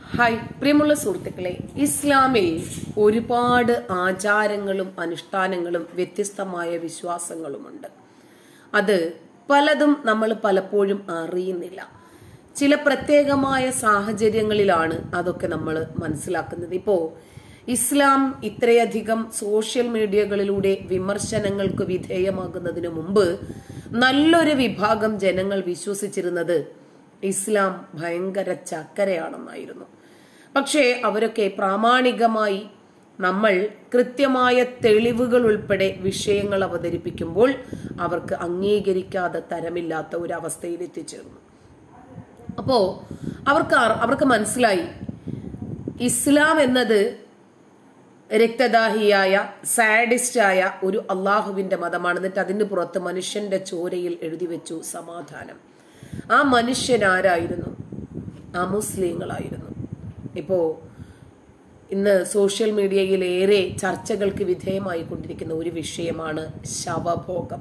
hi പ്രിയമുള്ള സുഹൃത്തുക്കളെ ഇസ്ലാമിൽ ഒരുപാട് ആചാരങ്ങളും അനുഷ്ഠാനങ്ങളും വ്യത്യസ്തമായ വിശ്വാസങ്ങളുമുണ്ട് അത് പലതും നമ്മൾ പലപ്പോഴും അറിയുന്നില്ല ചില പ്രത്യേകമായ സാഹചര്യങ്ങളിലാണ് അതൊക്കെ നമ്മൾ മനസ്സിലാക്കുന്നത് ഇപ്പോ ഇസ്ലാം ഇത്രയധികം സോഷ്യൽ മീഡിയകളിലൂടെ വിമർശനങ്ങൾക്ക് വിധേയമാകുന്നതിന് മുമ്പ് നല്ലൊരു വിഭാഗം ജനങ്ങൾ വിശ്വസിച്ചിരുന്നത് ഇസ്ലാം ഭയങ്കര ചക്കരയാണെന്നായിരുന്നു പക്ഷേ അവരൊക്കെ പ്രാമാണികമായി നമ്മൾ കൃത്യമായ തെളിവുകൾ ഉൾപ്പെടെ വിഷയങ്ങൾ അവതരിപ്പിക്കുമ്പോൾ അവർക്ക് അംഗീകരിക്കാതെ തരമില്ലാത്ത ഒരു അവസ്ഥയിൽ എത്തിച്ചേർന്നു അപ്പോ അവർക്ക് അർ- അവർക്ക് മനസ്സിലായി ഇസ്ലാം എന്നത് രക്തദാഹിയായ സാഡിസ്റ്റായ ഒരു അള്ളാഹുവിന്റെ മതമാണ് എന്നിട്ട് അതിന് പുറത്ത് മനുഷ്യന്റെ ചോരയിൽ എഴുതി വെച്ചു സമാധാനം ആ മനുഷ്യൻ ആരായിരുന്നു ആ മുസ്ലിങ്ങളായിരുന്നു ഇപ്പോ ഇന്ന് സോഷ്യൽ മീഡിയയിൽ ഏറെ ചർച്ചകൾക്ക് വിധേയമായി കൊണ്ടിരിക്കുന്ന ഒരു വിഷയമാണ് ശവഭോഗം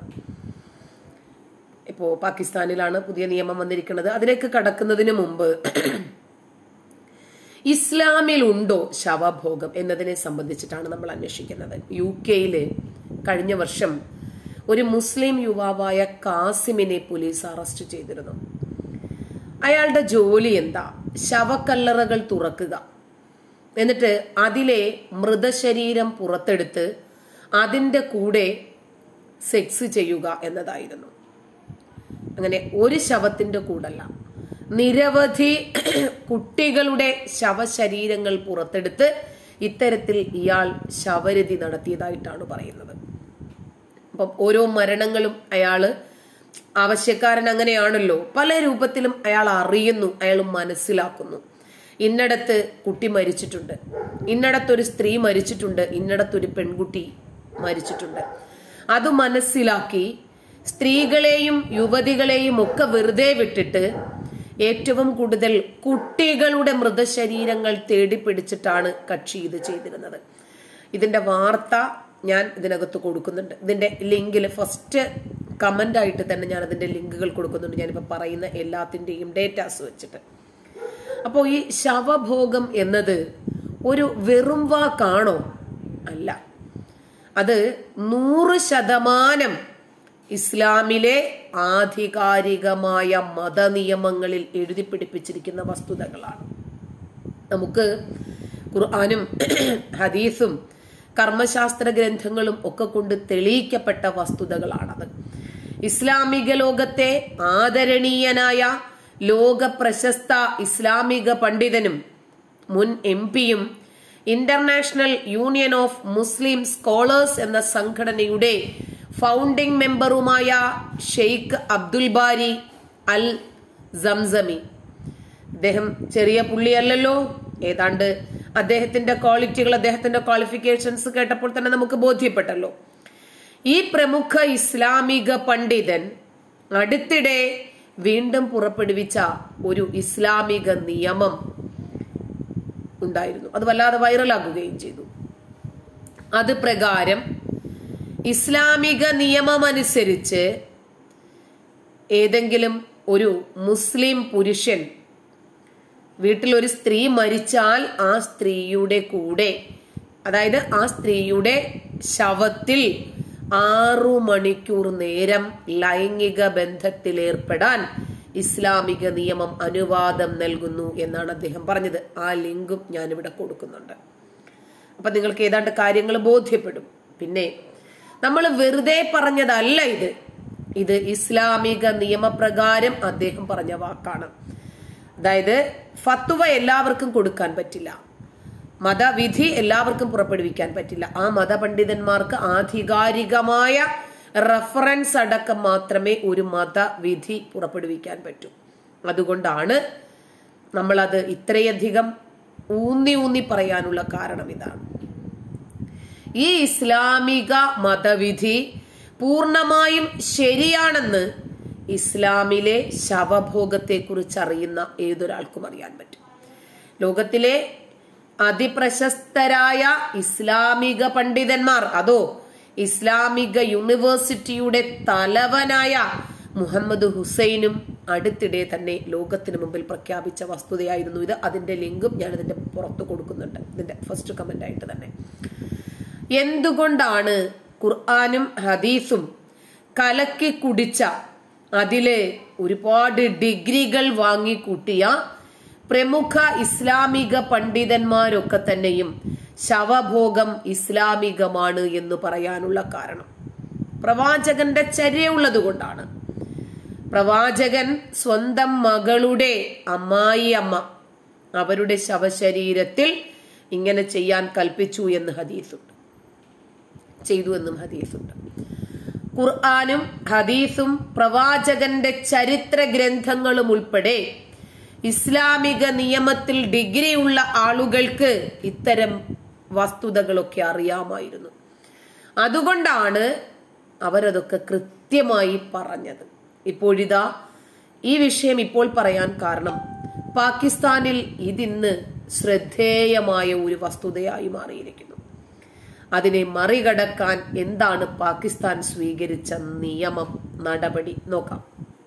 ഇപ്പോ പാകിസ്ഥാനിലാണ് പുതിയ നിയമം വന്നിരിക്കുന്നത് അതിലേക്ക് കടക്കുന്നതിന് മുമ്പ് ഇസ്ലാമിൽ ഉണ്ടോ ശവഭോഗം എന്നതിനെ സംബന്ധിച്ചിട്ടാണ് നമ്മൾ അന്വേഷിക്കുന്നത് യു കെയില് കഴിഞ്ഞ വർഷം ഒരു മുസ്ലിം യുവാവായ കാസിമിനെ പോലീസ് അറസ്റ്റ് ചെയ്തിരുന്നു അയാളുടെ ജോലി എന്താ ശവക്കല്ലറകൾ തുറക്കുക എന്നിട്ട് അതിലെ മൃതശരീരം പുറത്തെടുത്ത് അതിന്റെ കൂടെ സെക്സ് ചെയ്യുക എന്നതായിരുന്നു അങ്ങനെ ഒരു ശവത്തിന്റെ കൂടല്ല നിരവധി കുട്ടികളുടെ ശവശരീരങ്ങൾ പുറത്തെടുത്ത് ഇത്തരത്തിൽ ഇയാൾ ശവരതി നടത്തിയതായിട്ടാണ് പറയുന്നത് അപ്പം ഓരോ മരണങ്ങളും അയാള് ആവശ്യക്കാരൻ അങ്ങനെയാണല്ലോ പല രൂപത്തിലും അയാൾ അറിയുന്നു അയാൾ മനസ്സിലാക്കുന്നു ഇന്നടത്ത് കുട്ടി മരിച്ചിട്ടുണ്ട് ഇന്നടത്തൊരു സ്ത്രീ മരിച്ചിട്ടുണ്ട് ഇന്നടത്തൊരു പെൺകുട്ടി മരിച്ചിട്ടുണ്ട് അത് മനസ്സിലാക്കി സ്ത്രീകളെയും യുവതികളെയും ഒക്കെ വെറുതെ വിട്ടിട്ട് ഏറ്റവും കൂടുതൽ കുട്ടികളുടെ മൃതശരീരങ്ങൾ തേടി പിടിച്ചിട്ടാണ് കക്ഷി ഇത് ചെയ്തിരുന്നത് ഇതിന്റെ വാർത്ത ഞാൻ ഇതിനകത്ത് കൊടുക്കുന്നുണ്ട് ഇതിന്റെ ലിങ്കിൽ ഫസ്റ്റ് കമന്റ് ആയിട്ട് തന്നെ ഞാൻ അതിന്റെ ലിങ്കുകൾ കൊടുക്കുന്നുണ്ട് ഞാനിപ്പോ പറയുന്ന എല്ലാത്തിന്റെയും ഡേറ്റാസ് വെച്ചിട്ട് അപ്പോൾ ഈ ശവഭോഗം എന്നത് ഒരു വെറും വാക്കാണോ അല്ല അത് നൂറ് ശതമാനം ഇസ്ലാമിലെ ആധികാരികമായ മതനിയമങ്ങളിൽ എഴുതി പിടിപ്പിച്ചിരിക്കുന്ന വസ്തുതകളാണ് നമുക്ക് ഖുർആാനും ഹദീസും കർമ്മശാസ്ത്ര ഗ്രന്ഥങ്ങളും ഒക്കെ കൊണ്ട് തെളിയിക്കപ്പെട്ട വസ്തുതകളാണത് ഇസ്ലാമിക ലോകത്തെ ആദരണീയനായ ലോക പ്രശസ്ത ഇസ്ലാമിക പണ്ഡിതനും മുൻ എം പിയും International Union of Muslim Scholars എന്ന സംഘടനയുടെ ഫൗണ്ടിംഗ് മെമ്പറുമായ Sheikh Abdul Bari al Zamzami അദ്ദേഹം ചെറിയ പുള്ളിയല്ലല്ലോ ഏതാണ്ട് അദ്ദേഹത്തിന്റെ ക്വാളിറ്റികൾ അദ്ദേഹത്തിന്റെ ക്വാളിഫിക്കേഷൻസ് കേട്ടപ്പോൾ തന്നെ നമുക്ക് ബോധ്യപ്പെട്ടല്ലോ ഈ പ്രമുഖ ഇസ്ലാമിക പണ്ഡിതൻ അടുത്തിടെ വീണ്ടും പുറപ്പെടുവിച്ച ഒരു ഇസ്ലാമിക നിയമം ഉണ്ടായിരുന്നു അത് വല്ലാതെ വൈറലാകുകയും ചെയ്തു അത് പ്രകാരം ഇസ്ലാമിക നിയമമനുസരിച്ച് ഏതെങ്കിലും ഒരു മുസ്ലിം പുരുഷൻ വീട്ടിൽ ഒരു സ്ത്രീ മരിച്ചാൽ ആ സ്ത്രീയുടെ കൂടെ അതായത് ആ സ്ത്രീയുടെ ശവത്തിൽ ആറു മണിക്കൂർ നേരം ലൈംഗിക ബന്ധത്തിലേർപ്പെടാൻ ഇസ്ലാമിക നിയമം അനുവാദം നൽകുന്നു എന്നാണ് അദ്ദേഹം പറഞ്ഞത് ആ ലിങ്കും ഞാനിവിടെ കൊടുക്കുന്നുണ്ട് അപ്പൊ നിങ്ങൾക്ക് ഏതാണ്ട് കാര്യങ്ങൾ ബോധ്യപ്പെടും പിന്നെ നമ്മൾ വെറുതെ പറഞ്ഞതല്ല ഇത് ഇത് ഇസ്ലാമിക നിയമപ്രകാരം അദ്ദേഹം പറഞ്ഞ വാക്കാണ് അതായത് ഫത്വ എല്ലാവർക്കും കൊടുക്കാൻ പറ്റില്ല മതവിധി എല്ലാവർക്കും പുറപ്പെടുവിക്കാൻ പറ്റില്ല ആ മതപണ്ഡിതന്മാർക്ക് ആധികാരികമായ റഫറൻസ് അടക്കം മാത്രമേ ഒരു മതവിധി പുറപ്പെടുവിക്കാൻ പറ്റൂ അതുകൊണ്ടാണ് നമ്മളത് ഇത്രയധികം ഊന്നി ഊന്നി പറയാനുള്ള കാരണം ഇതാണ് ഈ ഇസ്ലാമിക മതവിധി പൂർണ്ണമായും ശരിയാണെന്ന് ഇസ്ലാമിലെ ശവഭോഗത്തെ കുറിച്ച് അറിയുന്ന ഏതൊരാൾക്കും അറിയാൻ പറ്റും ലോകത്തിലെ അതിപ്രശസ്തരായ ഇസ്ലാമിക പണ്ഡിതന്മാർ അതോ ഇസ്ലാമിക യൂണിവേഴ്സിറ്റിയുടെ തലവനായ മുഹമ്മദ് ഹുസൈനും അടുത്തിടെ തന്നെ ലോകത്തിന് മുമ്പിൽ പ്രഖ്യാപിച്ച വസ്തുതയായിരുന്നു ഇത് അതിന്റെ ലിങ്കും ഞാൻ ഇതിന്റെ പുറത്ത് കൊടുക്കുന്നുണ്ട് ഇതിന്റെ ഫസ്റ്റ് കമന്റ് ആയിട്ട് തന്നെ എന്തുകൊണ്ടാണ് ഖുർആാനും ഹദീസും കലക്കി കുടിച്ച അതില് ഒരുപാട് ഡിഗ്രികൾ വാങ്ങിക്കൂട്ടിയ പ്രമുഖ ഇസ്ലാമിക പണ്ഡിതന്മാരൊക്കെ തന്നെയും ശവഭോഗം ഇസ്ലാമികമാണ് എന്ന് പറയാനുള്ള കാരണം പ്രവാചകന്റെ ചര്യയുള്ളത് കൊണ്ടാണ് പ്രവാചകൻ സ്വന്തം മകളുടെ അമ്മായി അമ്മ അവരുടെ ശവശരീരത്തിൽ ഇങ്ങനെ ചെയ്യാൻ കൽപ്പിച്ചു എന്ന് ഹദീസുണ്ട് ചെയ്തു എന്നും ഹദീസുണ്ട് ഖുർആാനും ഹദീസും പ്രവാചകന്റെ ചരിത്ര ഗ്രന്ഥങ്ങളും ഉൾപ്പെടെ ഇസ്ലാമിക നിയമത്തിൽ ഡിഗ്രി ഉള്ള ആളുകൾക്ക് ഇത്തരം വസ്തുതകളൊക്കെ അറിയാമായിരുന്നു അതുകൊണ്ടാണ് അവരതൊക്കെ കൃത്യമായി പറഞ്ഞത് ഇപ്പോഴിതാ ഈ വിഷയം ഇപ്പോൾ പറയാൻ കാരണം പാകിസ്ഥാനിൽ ഇതിന്ന് ശ്രദ്ധേയമായ ഒരു വസ്തുതയായി മാറിയിരിക്കുന്നു അതിനെ മറികടക്കാൻ എന്താണ് പാകിസ്ഥാൻ സ്വീകരിച്ച നിയമം നടപടി നോക്കാം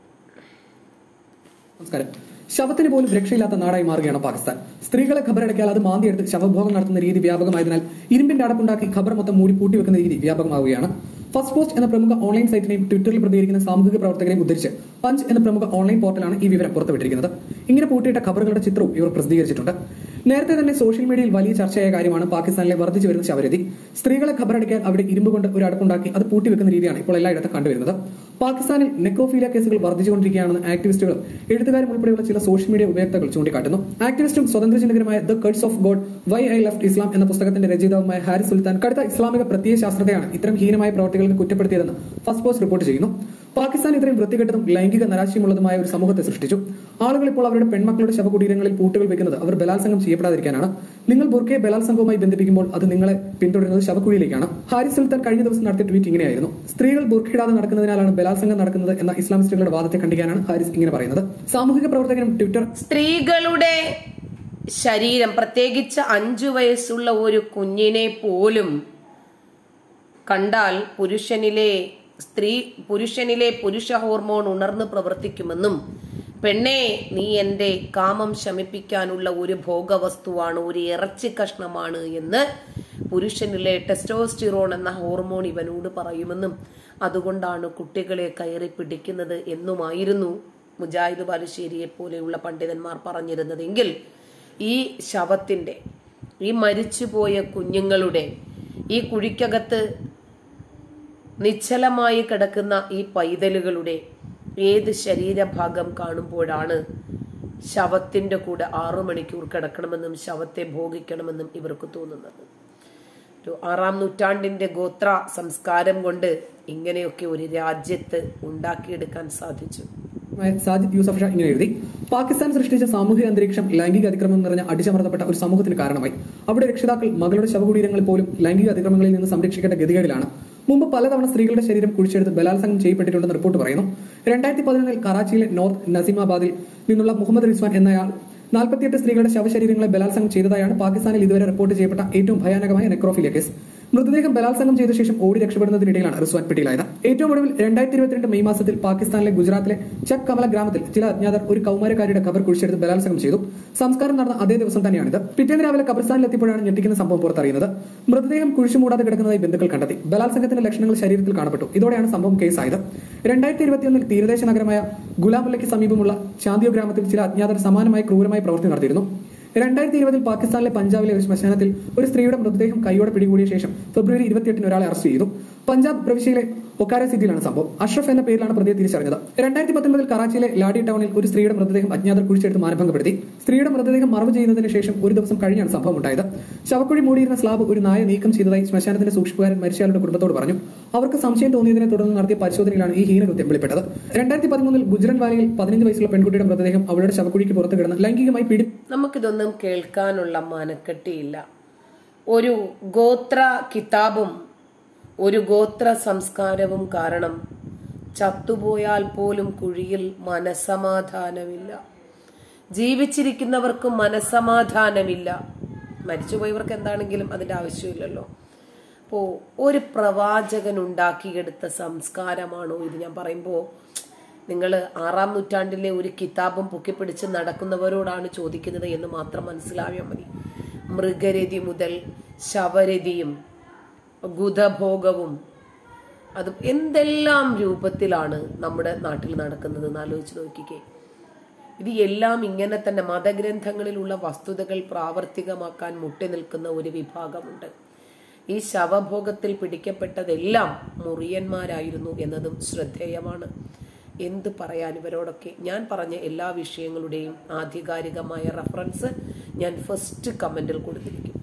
നമസ്കാരം ശവത്തിന് പോലും രക്ഷയില്ലാത്ത നാടായി മാറുകയാണ് പാകിസ്ഥാൻ സ്ത്രീകളെ ഖബറടക്കിയാൽ അത് മാന്തിയെടുത്ത് ശവഭോഗം നടത്തുന്ന രീതി വ്യാപകമായതിനാൽ ഇരുമ്പിന്റെ അടപ്പുണ്ടാക്കി ഖബർ മൊത്തം മൂടി പൂട്ടിവെക്കുന്ന രീതി വ്യാപകമാവുകയാണ് ഫസ്റ്റ് പോസ്റ്റ് എന്ന പ്രമുഖ ഓൺലൈൻ സൈറ്റിനെയും ട്വിറ്ററിൽ പ്രതികരിക്കുന്ന സാമൂഹിക പ്രവർത്തകരെയും ഉദ്ധരിച്ച് പഞ്ച് എന്ന പ്രമുഖ ഓൺലൈൻ പോർട്ടലാണ് ഈ വിവരം പുറത്തുവിട്ടിരിക്കുന്നത് ഇങ്ങനെ പൂട്ടിയിട്ട ഖബറുകളുടെ ചിത്രവും ഇവർ പ്രസിദ്ധീകരിച്ചിട്ടുണ്ട് നേരത്തെ തന്നെ സോഷ്യൽ മീഡിയയിൽ വലിയ ചർച്ചയായ കാര്യമാണ് പാകിസ്ഥാനിലെ വർദ്ധിച്ചു വരുന്ന ശവരതി സ്ത്രീകളെ ഖബറടിക്കാൻ അവിടെ ഇരുമ്പ് കൊണ്ട് ഒരു അടപ്പുണ്ടാക്കി അത് പൂട്ടിവെക്കുന്ന രീതിയാണ് ഇപ്പോൾ എല്ലായിടത്തും കണ്ടുവരുന്നത് പാകിസ്ഥാനിൽ നെക്രോഫീലിയ കേസുകൾ വർദ്ധിച്ചുകൊണ്ടിരിക്കുകയാണെന്ന് ആക്ടിവിസ്റ്റുകളും എഴുത്തുകാരും ഉൾപ്പെടെയുള്ള ചില സോഷ്യൽ മീഡിയ ഉപയോക്താക്കൾ ചൂണ്ടിക്കാട്ടുന്നു ആക്ടിവിസ്റ്റും സ്വതന്ത്ര ചിന്തകരുമായ the guts of God why I left Islam എന്ന പുസ്തകത്തിന്റെ രചയിതാവുമായ ഹാരിസ് സുൽത്താൻ കടുത്ത ഇസ്ലാമിക പ്രത്യയ ശാസ്ത്രത്തെയാണ് ഇത്തരം ഹീനമായ പ്രവർത്തികൾക്ക് കുറ്റപ്പെടുത്തിയതെന്ന് ഫസ്റ്റ് പോസ്റ്റ് റിപ്പോർട്ട് ചെയ്യുന്നു പാകിസ്ഥാൻ ഇത്രയും വൃത്തികെട്ടതും ലൈംഗിക നരാശയമുള്ളതുമായ ഒരു സമൂഹത്തെ സൃഷ്ടിച്ചു ആളുകൾ ഇപ്പോൾ അവരുടെ പെൺമക്കളുടെ ശവകുടീരങ്ങളിൽ പൂട്ടുകൾ വെക്കുന്നത് അവർ ബലാത്സംഗം ചെയ്യപ്പെടാതിരിക്കാനാണ് നിങ്ങൾ ബുർക്കയെ ബലാത്സംഗവുമായി ബന്ധിപ്പിക്കുമ്പോൾ അത് നിങ്ങളെ പിന്തുടരുന്നത് ശവക്കുഴിയിലേക്കാണ് ഹാരിസ് സുൽത്താൻ കഴിഞ്ഞ ദിവസം നടത്തിയ ട്വീറ്റ് ഇങ്ങനെയായിരുന്നു സ്ത്രീകൾ ബുർക്കയിടാതെ നടക്കുന്നതിനാലാണ് ബലാത്സംഗം നടക്കുന്നത് എന്ന ഇസ്ലാമിസ്റ്റുകളുടെ വാദത്തെ ഖണ്ഡിക്കാനാണ് ഹാരിസ് ഇങ്ങനെ പറയുന്നത് സാമൂഹിക പ്രവർത്തകനും ട്വിറ്റർ സ്ത്രീകളുടെ ശരീരം പ്രത്യേകിച്ച് അഞ്ചു വയസ്സുള്ള ഒരു കുഞ്ഞിനെ പോലും കണ്ടാൽ പുരുഷനിലെ സ്ത്രീ പുരുഷനിലെ പുരുഷ ഹോർമോൺ ഉണർന്ന് പ്രവർത്തിക്കുമെന്നും പെണ്ണെ നീ എന്റെ കാമം ശമിപ്പിക്കാനുള്ള ഒരു ഭോഗവസ്തുവാണ് ഒരു ഇറച്ചി കഷ്ണമാണ് എന്ന് പുരുഷനിലെ ടെസ്റ്റോസ്റ്റിറോൺ എന്ന ഹോർമോൺ ഇവനോട് പറയുമെന്നും അതുകൊണ്ടാണ് കുട്ടികളെ കയറി പിടിക്കുന്നത് എന്നുമായിരുന്നു മുജാഹിദ് ബാലുശ്ശേരിയെ പോലെയുള്ള പണ്ഡിതന്മാർ പറഞ്ഞിരുന്നതെങ്കിൽ ഈ ശവത്തിന്റെ ഈ മരിച്ചുപോയ കുഞ്ഞുങ്ങളുടെ ഈ കുഴിക്കകത്ത് നിശ്ചലമായി കിടക്കുന്ന ഈ പൈതലുകളുടെ ഏത് ശരീരഭാഗം കാണുമ്പോഴാണ് ശവത്തിന്റെ കൂടെ ആറു മണിക്കൂർ കിടക്കണമെന്നും ശവത്തെ ഭോഗിക്കണമെന്നും ഇവർക്ക് തോന്നുന്നത് ഒരു ആറാം നൂറ്റാണ്ടിന്റെ ഗോത്ര സംസ്കാരം കൊണ്ട് ഇങ്ങനെയൊക്കെ ഒരു രാജ്യത്ത് ഉണ്ടാക്കിയെടുക്കാൻ സാധിച്ചു സാജിദ് യൂസഫ് ഷാ ഇങ്ങനെ എഴുതി പാകിസ്ഥാൻ സൃഷ്ടിച്ച സാമൂഹിക അന്തരീക്ഷം ലൈംഗിക അതിക്രമം നിറഞ്ഞ അടിച്ചമർത്തപ്പെട്ട ഒരു സമൂഹത്തിന് കാരണമായി അവിടെ രക്ഷിതാക്കൾ മകളുടെ ശവകുടീരങ്ങളിൽ പോലും ലൈംഗിക അതിക്രമങ്ങളിൽ നിന്ന് സംരക്ഷിക്കേണ്ട ഗതികേടിലാണ് മുമ്പ് പലതവണ സ്ത്രീകളുടെ ശരീരം കുഴിച്ചെടുത്ത് ബലാത്സംഗം ചെയ്യപ്പെട്ടിട്ടുണ്ടെന്ന് റിപ്പോർട്ട് പറയുന്നു രണ്ടായിരത്തി പതിനൊന്നിൽ കറാച്ചിയിലെ നോർത്ത് നസീമാബാദിൽ നിന്നുള്ള മുഹമ്മദ് റിസ്വാൻ എന്നയാൾ നാൽപ്പത്തിയെട്ട് സ്ത്രീകളുടെ ശവശരീരങ്ങളെ ബലാത്സംഗം ചെയ്തതായാണ് പാകിസ്ഥാനിൽ ഇതുവരെ റിപ്പോർട്ട് ചെയ്യപ്പെട്ട ഏറ്റവും ഭയാനകമായ നെക്രോഫിലിയ കേസ് മൃതദേഹം ബലാത്സംഗം ചെയ്ത ശേഷം ഓടി രക്ഷപ്പെടുന്നതിനിടയിലാണ് റിസ്വാൻ പിടിയിലായത് ഏറ്റവും ഒടുവിൽ രണ്ടായിരത്തി ഇരുപത്തിരണ്ട് മെയ് മാസത്തിൽ പാകിസ്ഥാനിലെ ഗുജറാത്തിലെ ചക് കമല ഗ്രാമത്തിൽ ചില അജ്ഞാതർ ഒരു കൗമാരക്കാരിയുടെ ഖബർ കുഴിച്ചെടുത്ത് ബലാത്സംഗം ചെയ്തു സംസ്കാരം നടന്ന അതേ ദിവസം തന്നെയാണിത് പിറ്റേന്ന് രാവിലെ ഖബർസ്ഥാനിലെത്തിയപ്പോഴാണ് ഞെട്ടിക്കുന്ന സംഭവം പുറത്തറിയുന്നത് മൃതദേഹം കുഴിച്ചു മൂടാതെ കിടക്കുന്നതായി ബന്ധുക്കൾ കണ്ടെത്തി ബലാത്സംഗത്തിന്റെ ലക്ഷണങ്ങൾ ശരീരത്തിൽ കാണപ്പെട്ടു ഇതോടെയാണ് സംഭവം കേസായത് രണ്ടായിരത്തി ഇരുപത്തിയൊന്നിൽ തീരദേശ നഗരമായ ഗുലാമുല്ലയ്ക്ക് സമീപമുള്ള ചാന്ദിയോ ഗ്രാമത്തിൽ ചില അജ്ഞാതർ സമാനമായ ക്രൂരമായ പ്രവൃത്തി നടത്തിയിരുന്നു രണ്ടായിരത്തി ഇരുപതിൽ പാകിസ്ഥാനിലെ പഞ്ചാബിലെ ഒരു ശ്മശാനത്തിൽ ഒരു സ്ത്രീയുടെ മൃതദേഹം കൈയോടെ പിടികൂടിയ ശേഷം ഫെബ്രുവരി ഇരുപത്തിയെട്ടിന് ഒരാളെ അറസ്റ്റ് ചെയ്തു പഞ്ചാബ് പ്രവിശ്യയിലെ ഒക്കാര സിറ്റിയിലാണ് സംഭവം അഷ്റഫ് എന്ന പേരിലാണ് പ്രതിയെ തിരിച്ചറിഞ്ഞത് രണ്ടായിരത്തി പത്തൊൻപതിൽ കറാച്ചിയിലെ ലാഡി ടൗണിൽ ഒരു സ്ത്രീയുടെ മൃതദേഹം അജ്ഞാതർ കുഴിച്ചെടുത്ത് മാനഭംഗപ്പെടുത്തി സ്ത്രീയുടെ മൃതദേഹം മറവ് ചെയ്യുന്നതിന് ശേഷം ഒരു ദിവസം കഴിഞ്ഞാണ് സംഭവം ഉണ്ടായത് ശവക്കുഴി മൂടിയിരുന്ന സ്ലാബ് ഒരു നായ നീക്കം ചെയ്തതായി ശ്മശാനത്തിന്റെ സൂക്ഷിപ്പുകാരൻ മരിച്ചയാളുടെ കുടുംബത്തോട് പറഞ്ഞു അവർക്ക് സംശയം തോന്നിയതിനെ തുടർന്ന് നടത്തിയ പരിശോധനയിലാണ് ഈ ഹീനകൃത്യം വെളിപ്പെട്ടത് രണ്ടായിരത്തി പതിമൂന്നിൽ ഗുജറൻ വാലിയിൽ പതിനഞ്ച് വയസ്സുള്ള പെൺകുട്ടിയുടെ മൃതദേഹം അവളുടെ ശവക്കുഴിക്ക് പുറത്ത് കിടന്ന് ലൈംഗികമായി പീഡി നമുക്കിതൊന്നും കേൾക്കാനുള്ള മനക്കെട്ടിയില്ല ഒരു ഗോത്ര കിതാബും ഒരു ഗോത്ര സംസ്കാരവും കാരണം ചത്തുപോയാൽ പോലും കുഴിയിൽ മനസമാധാനമില്ല ജീവിച്ചിരിക്കുന്നവർക്ക് മനസമാധാനമില്ല മരിച്ചുപോയവർക്ക് എന്താണെങ്കിലും അതിന്റെ ആവശ്യമില്ലല്ലോ അപ്പോ ഒരു പ്രവാചകൻ ഉണ്ടാക്കിയെടുത്ത സംസ്കാരമാണോ ഇത് ഞാൻ പറയുമ്പോൾ നിങ്ങൾ ആറാം നൂറ്റാണ്ടിലെ ഒരു കിതാബും പൊക്കിപ്പിടിച്ച് നടക്കുന്നവരോടാണ് ചോദിക്കുന്നത് എന്ന് മാത്രം മനസ്സിലാവിയാൽ മതി മൃഗരതി മുതൽ ശവരതിയും ഗുദഭോഗവും അത് എന്തെല്ലാം രൂപത്തിലാണ് നമ്മുടെ നാട്ടിൽ നടക്കുന്നത് എന്ന് ആലോചിച്ച് നോക്കിക്കേ ഇത് എല്ലാം ഇങ്ങനെ തന്നെ മതഗ്രന്ഥങ്ങളിലുള്ള വസ്തുതകൾ പ്രാവർത്തികമാക്കാൻ മുട്ടി നിൽക്കുന്ന ഒരു വിഭാഗമുണ്ട് ഈ ശവഭോഗത്തിൽ പിടിക്കപ്പെട്ടതെല്ലാം മുറിയന്മാരായിരുന്നു എന്നതും ശ്രദ്ധേയമാണ് എന്ത് പറയാൻ ഇവരോടൊക്കെ ഞാൻ പറഞ്ഞ എല്ലാ വിഷയങ്ങളുടെയും ആധികാരികമായ റഫറൻസ് ഞാൻ ഫസ്റ്റ് കമന്റിൽ കൊടുത്തിരിക്കും